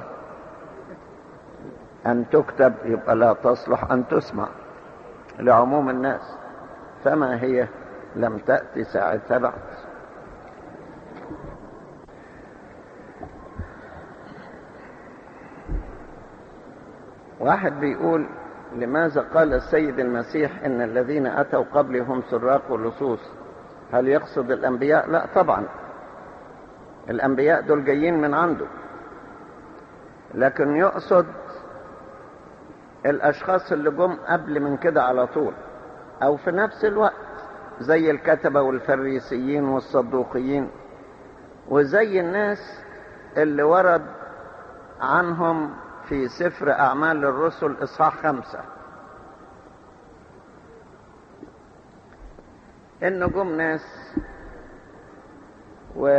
أن تكتب يبقى لا تصلح أن تسمع لعموم الناس فما هي لم تأتي ساعتها بعد واحد بيقول لماذا قال السيد المسيح ان الذين اتوا قبلي هم سراق ولصوص هل يقصد الانبياء لا طبعا الانبياء دول جايين من عنده لكن يقصد الاشخاص اللي جم قبل من كده على طول او في نفس الوقت زي الكتبة والفريسيين والصدوقيين وزي الناس اللي ورد عنهم في سفر أعمال الرسل إصحاح خمسة إن جم ناس و...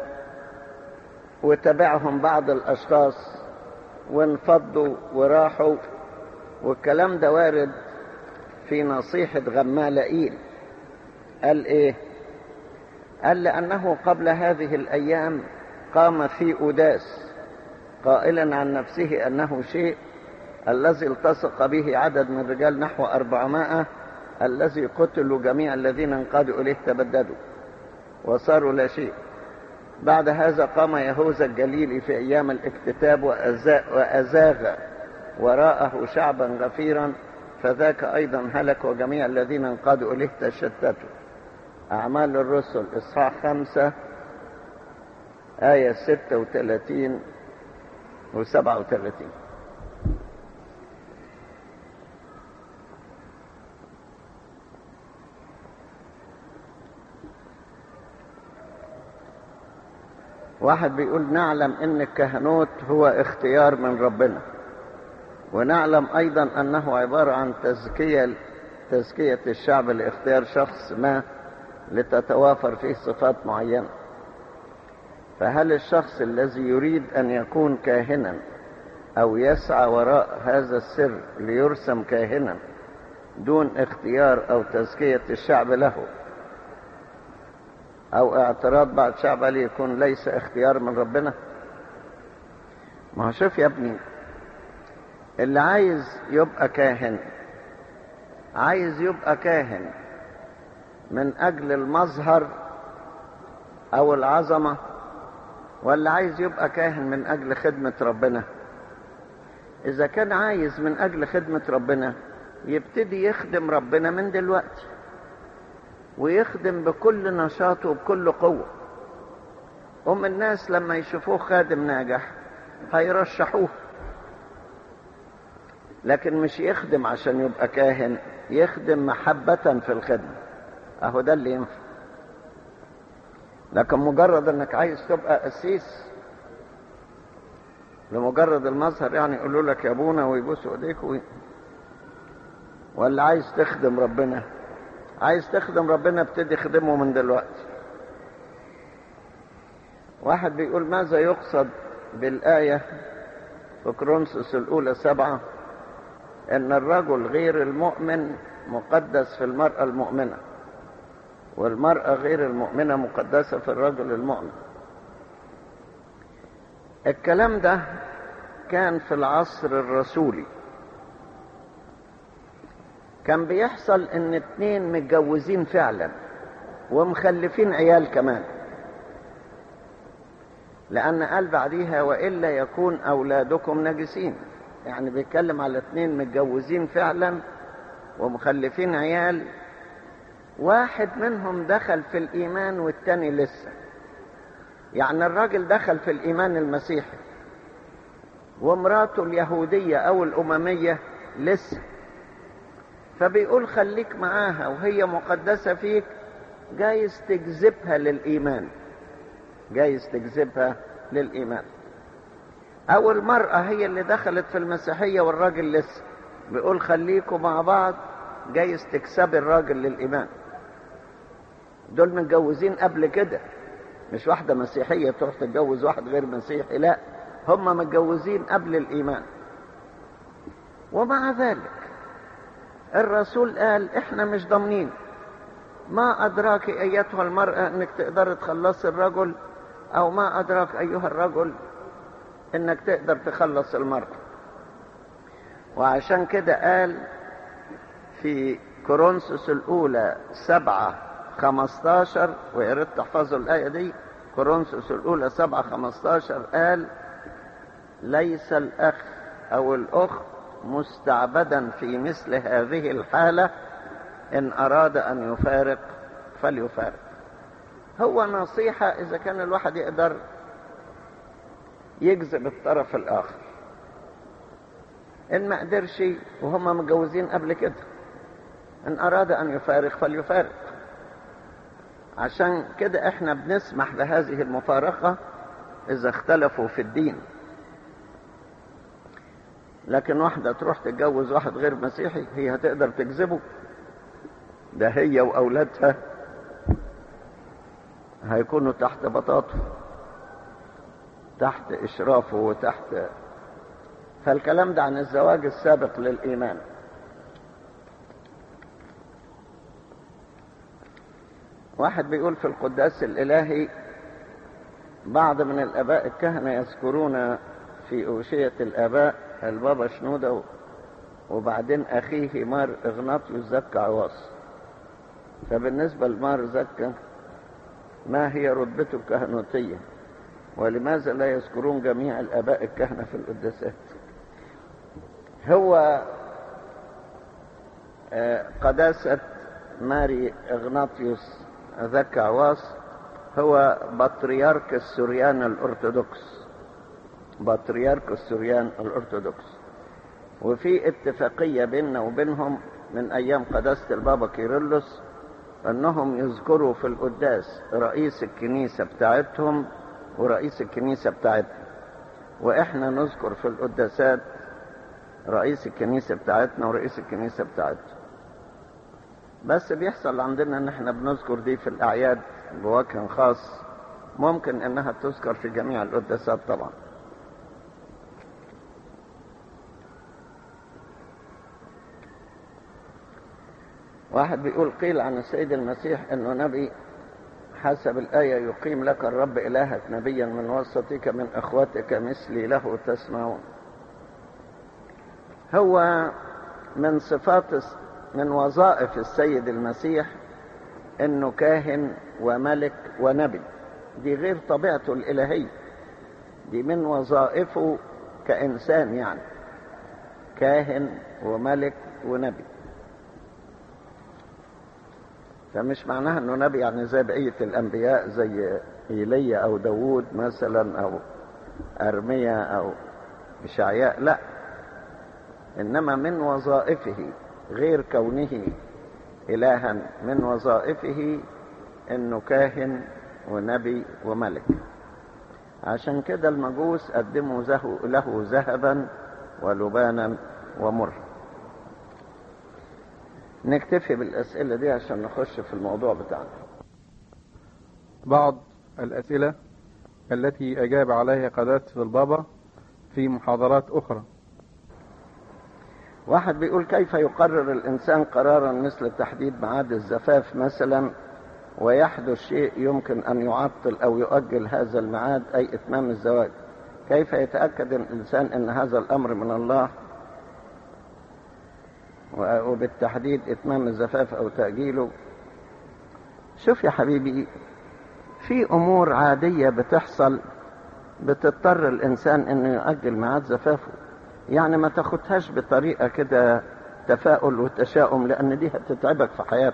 وتبعهم بعض الأشخاص وانفضوا وراحوا والكلام ده وارد في نصيحة غمالائيل قال إيه قال لأنه قبل هذه الأيام قام في أداس قائلا عن نفسه أنه شيء الذي التصق به عدد من رجال نحو أربعمائة الذي قتلوا جميع الذين انقادوا إليه تبددوا وصاروا لا شيء بعد هذا قام يهوذا الجليلي في أيام الاكتتاب وأزاغ وراءه شعبا غفيرا فذاك أيضا هلك وجميع الذين انقادوا إليه تشتتوا أعمال الرسل إصحاح خمسة آية ستة وثلاثين وسبعة وثلاثين واحد بيقول نعلم ان الكهنوت هو اختيار من ربنا ونعلم ايضا انه عبارة عن تزكية تزكية الشعب لاختيار شخص ما لتتوافر فيه صفات معينة فهل الشخص الذي يريد ان يكون كاهنا او يسعى وراء هذا السر ليرسم كاهنا دون اختيار او تزكية الشعب له او اعتراض بعض شعب عليه يكون ليس اختيار من ربنا ما هو شوف يا ابني اللي عايز يبقى كاهن عايز يبقى كاهن من اجل المظهر او العظمه ولا عايز يبقى كاهن من اجل خدمة ربنا اذا كان عايز من اجل خدمة ربنا يبتدي يخدم ربنا من دلوقتي ويخدم بكل نشاط وبكل قوة هم الناس لما يشوفوه خادم ناجح هيرشحوه لكن مش يخدم عشان يبقى كاهن يخدم محبة في الخدمة اهو ده اللي ينفع لكن مجرد انك عايز تبقى قسيس لمجرد المظهر يعني يقولوا لك يا ابونا ويبوسوا ايديك وي... ولا عايز تخدم ربنا عايز تخدم ربنا ابتدي خدمه من دلوقتي واحد بيقول ماذا يقصد بالآية في كرونسوس الأولى سبعة إن الرجل غير المؤمن مقدس في المرأة المؤمنة والمرأة غير المؤمنة مقدسة في الرجل المؤمن الكلام ده كان في العصر الرسولي كان بيحصل ان اتنين متجوزين فعلا ومخلفين عيال كمان لان قال بعديها والا يكون اولادكم نجسين يعني بيتكلم على اتنين متجوزين فعلا ومخلفين عيال واحد منهم دخل في الايمان والتاني لسه يعني الراجل دخل في الايمان المسيحي ومراته اليهوديه او الامميه لسه فبيقول خليك معاها وهي مقدسه فيك جايز تجذبها للايمان جايز تجذبها للايمان او المراه هي اللي دخلت في المسيحيه والراجل لسه بيقول خليكوا مع بعض جايز تكسبي الراجل للايمان دول متجوزين قبل كده مش واحدة مسيحية تروح تتجوز واحد غير مسيحي لا هم متجوزين قبل الإيمان ومع ذلك الرسول قال احنا مش ضامنين ما أدراك أيتها المرأة أنك تقدر تخلص الرجل أو ما أدراك أيها الرجل أنك تقدر تخلص المرأة وعشان كده قال في كورنثوس الأولى سبعة خمستاشر ويا ريت تحفظوا الآية دي كورنثوس الأولى سبعة خمستاشر قال ليس الأخ أو الأخت مستعبدا في مثل هذه الحالة إن أراد أن يفارق فليفارق هو نصيحة إذا كان الواحد يقدر يجذب الطرف الآخر إن ما قدرش وهم متجوزين قبل كده إن أراد أن يفارق فليفارق عشان كده إحنا بنسمح بهذه المفارقة إذا اختلفوا في الدين لكن واحدة تروح تتجوز واحد غير مسيحي هي هتقدر تجذبه ده هي وأولادها هيكونوا تحت بطاطه تحت إشرافه وتحت فالكلام ده عن الزواج السابق للإيمان واحد بيقول في القداس الإلهي بعض من الآباء الكهنة يذكرون في أوشية الآباء البابا شنودة وبعدين أخيه مار إغناطيوس زكى عواص فبالنسبة لمار زكى ما هي رتبته الكهنوتية ولماذا لا يذكرون جميع الآباء الكهنة في القداسات هو قداسة ماري إغناطيوس ذكى عواص هو بطريرك السوريان الأرثوذكس بطريرك السوريان الأرثوذكس وفي اتفاقية بيننا وبينهم من أيام قداسة البابا كيرلس أنهم يذكروا في القداس رئيس الكنيسة بتاعتهم ورئيس الكنيسة بتاعتنا وإحنا نذكر في القداسات رئيس الكنيسة بتاعتنا ورئيس الكنيسة بتاعتنا بس بيحصل عندنا ان احنا بنذكر دي في الاعياد بوجه خاص ممكن انها تذكر في جميع القداسات طبعا واحد بيقول قيل عن السيد المسيح انه نبي حسب الآية يقيم لك الرب إلهك نبيا من وسطك من أخوتك مثلي له تسمعون هو من صفات من وظائف السيد المسيح انه كاهن وملك ونبي دي غير طبيعته الالهيه دي من وظائفه كانسان يعني كاهن وملك ونبي فمش معناها انه نبي يعني زي بقيه الانبياء زي ايليا او داوود مثلا او ارميا او اشعياء لا انما من وظائفه غير كونه إلها من وظائفه إنه كاهن ونبي وملك عشان كده المجوس قدموا له ذهبا ولبانا ومر نكتفي بالأسئلة دي عشان نخش في الموضوع بتاعنا بعض الأسئلة التي أجاب عليها قداسة البابا في محاضرات أخرى واحد بيقول كيف يقرر الإنسان قرارا مثل تحديد ميعاد الزفاف مثلا ويحدث شيء يمكن أن يعطل أو يؤجل هذا الميعاد أي إتمام الزواج كيف يتأكد الإنسان أن هذا الأمر من الله وبالتحديد إتمام الزفاف أو تأجيله شوف يا حبيبي في أمور عادية بتحصل بتضطر الإنسان أنه يؤجل ميعاد زفافه يعني ما تاخدهاش بطريقة كده تفاؤل وتشاؤم لأن دي هتتعبك في حياتك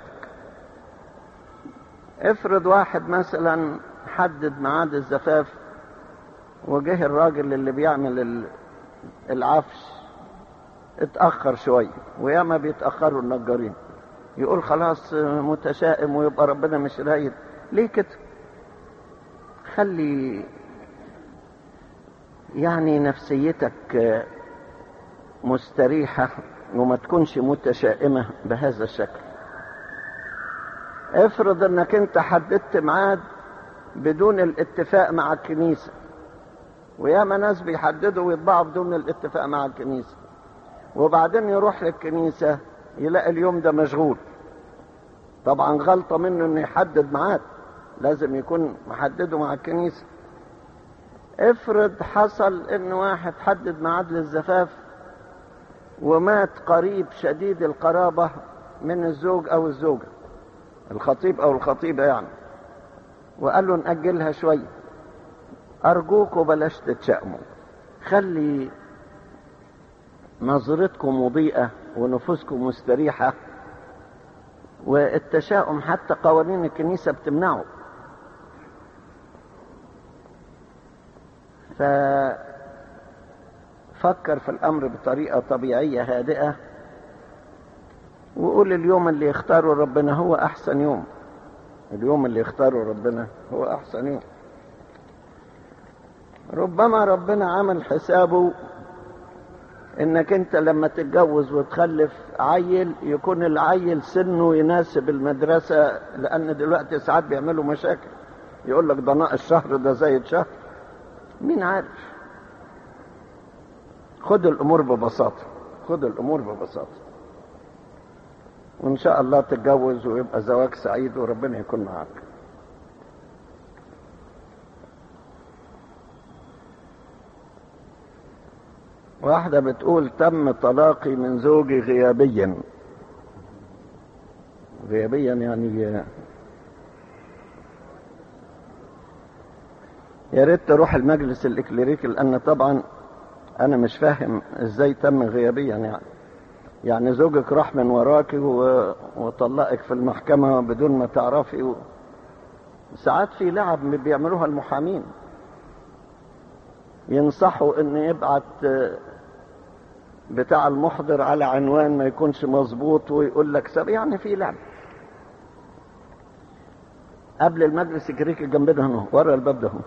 افرض واحد مثلا حدد ميعاد الزفاف وجه الراجل اللي بيعمل العفش اتأخر شوية وياما بيتأخروا النجارين يقول خلاص متشائم ويبقى ربنا مش رايد ليه كده خلي يعني نفسيتك مستريحة وما تكونش متشائمة بهذا الشكل افرض انك انت حددت ميعاد بدون الاتفاق مع الكنيسة وياما ناس بيحددوا ويطبعوا بدون الاتفاق مع الكنيسة وبعدين يروح للكنيسة يلاقي اليوم ده مشغول طبعا غلطة منه انه يحدد ميعاد لازم يكون محدده مع الكنيسة افرض حصل ان واحد حدد ميعاد للزفاف ومات قريب شديد القرابة من الزوج او الزوجة الخطيب او الخطيبة يعني وقال له نأجلها شوية ارجوكوا بلاش تتشائموا خلي نظرتكم مضيئة ونفوسكم مستريحة والتشاؤم حتى قوانين الكنيسة بتمنعه ففكر في الأمر بطريقة طبيعية هادئة وقول اليوم اللي يختاره ربنا هو أحسن يوم اليوم اللي يختاره ربنا هو أحسن يوم ربما ربنا عمل حسابه انك انت لما تتجوز وتخلف عيل يكون العيل سنه يناسب المدرسة لان دلوقتي ساعات بيعملوا مشاكل يقول لك ده ناقص شهر ده زايد شهر مين عارف خد الامور ببساطة خد الامور ببساطة وان شاء الله تتجوز ويبقى زواج سعيد وربنا يكون معاك واحدة بتقول تم طلاقي من زوجي غيابيا غيابيا يعني يا ريت تروح المجلس الإكليريكي لأن طبعا أنا مش فاهم إزاي تم غيابيا يعني يعني زوجك راح من وراك و... وطلقك في المحكمة بدون ما تعرفي و... ساعات في لعب بيعملوها المحامين ينصحوا ان يبعت بتاع المحضر على عنوان ما يكونش مظبوط ويقول لك سب يعني في لعب قبل المجلس الجريكي جنبنا هنا ورا الباب ده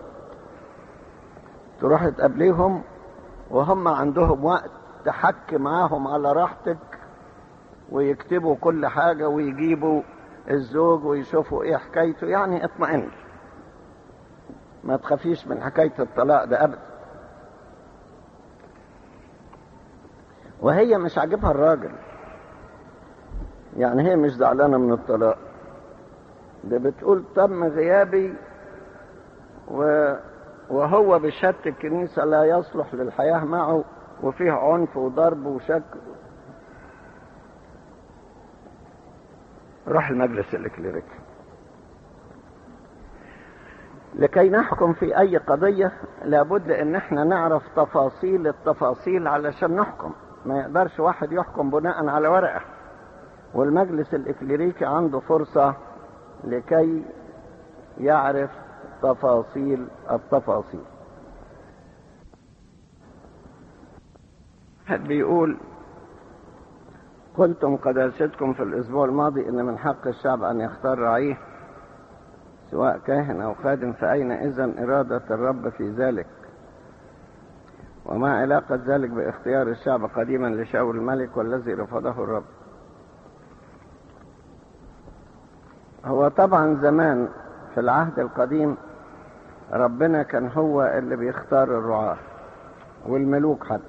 تروح تقابليهم وهم عندهم وقت تحكي معاهم على راحتك ويكتبوا كل حاجة ويجيبوا الزوج ويشوفوا ايه حكايته يعني اطمئن ما تخافيش من حكاية الطلاق ده ابدا وهي مش عاجبها الراجل يعني هي مش زعلانة من الطلاق ده بتقول تم غيابي و... وهو بشهادة الكنيسة لا يصلح للحياة معه وفيه عنف وضرب وشك روح المجلس الإكليريكي لكي نحكم في أي قضية لابد إن احنا نعرف تفاصيل التفاصيل علشان نحكم ما يقدرش واحد يحكم بناء على ورقة والمجلس الإكليريكي عنده فرصة لكي يعرف تفاصيل التفاصيل بيقول قلتم قداستكم في الأسبوع الماضي إن من حق الشعب أن يختار رعيه سواء كاهن أو خادم فأين إذن إرادة الرب في ذلك وما علاقة ذلك باختيار الشعب قديما لشاول الملك والذي رفضه الرب هو طبعا زمان في العهد القديم ربنا كان هو اللي بيختار الرعاة والملوك حتى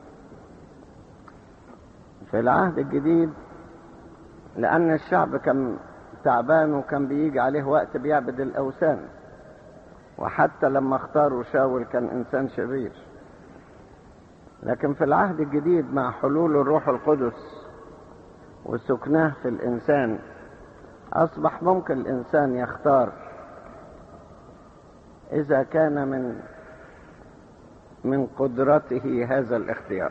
في العهد الجديد لأن الشعب كان تعبان وكان بيجي عليه وقت بيعبد الأوثان وحتى لما اختاروا شاول كان إنسان شرير لكن في العهد الجديد مع حلول الروح القدس وسكناه في الإنسان أصبح ممكن الإنسان يختار إذا كان من من قدرته هذا الاختيار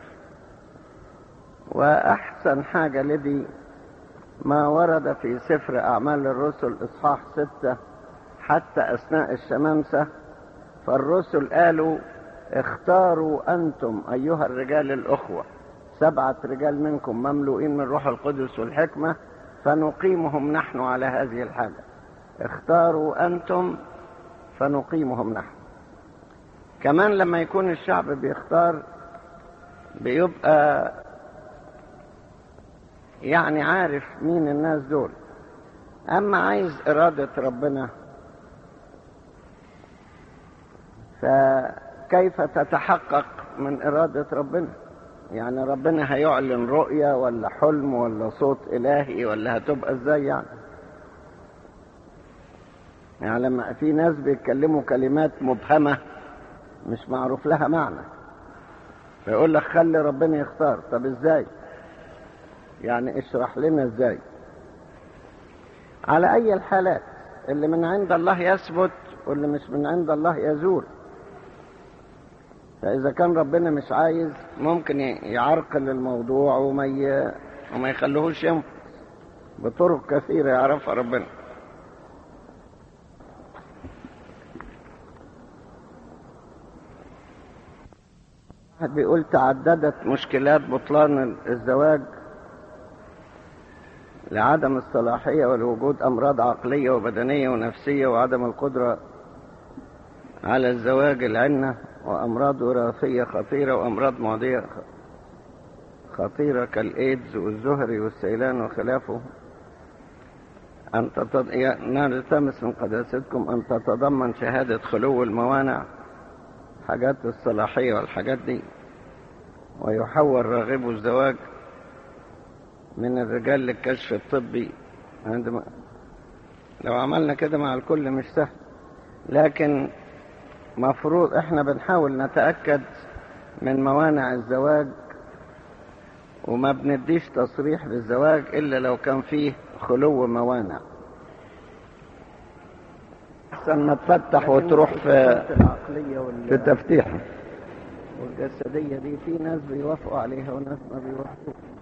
وأحسن حاجة لدي ما ورد في سفر أعمال الرسل إصحاح ستة حتى أثناء الشمامسة فالرسل قالوا اختاروا أنتم أيها الرجال الأخوة سبعة رجال منكم مملوئين من روح القدس والحكمة فنقيمهم نحن على هذه الحاجة اختاروا أنتم فنقيمهم نحن كمان لما يكون الشعب بيختار بيبقى يعني عارف مين الناس دول أما عايز إرادة ربنا فكيف تتحقق من إرادة ربنا يعني ربنا هيعلن رؤية ولا حلم ولا صوت إلهي ولا هتبقى إزاي يعني يعني لما في ناس بيتكلموا كلمات مبهمة مش معروف لها معنى فيقول لك خلي ربنا يختار طب ازاي يعني اشرح لنا ازاي على اي الحالات اللي من عند الله يثبت واللي مش من عند الله يزول فاذا كان ربنا مش عايز ممكن يعرقل الموضوع وما ي... وما يخليهوش ينفذ بطرق كثيره يعرفها ربنا واحد بيقول تعددت مشكلات بطلان الزواج لعدم الصلاحية ولوجود أمراض عقلية وبدنية ونفسية وعدم القدرة على الزواج العنة وأمراض وراثية خطيرة وأمراض معدية خطيرة كالإيدز والزهري والسيلان وخلافه أن تتض... نلتمس من قداستكم أن تتضمن شهادة خلو الموانع حاجات الصلاحية والحاجات دي ويحول راغبو الزواج من الرجال للكشف الطبي عندما لو عملنا كده مع الكل مش سهل لكن مفروض احنا بنحاول نتأكد من موانع الزواج وما بنديش تصريح بالزواج الا لو كان فيه خلو موانع احسن ما تفتح وتروح في في تفتيح والجسدية دي في ناس بيوافقوا عليها وناس ما بيوافقوا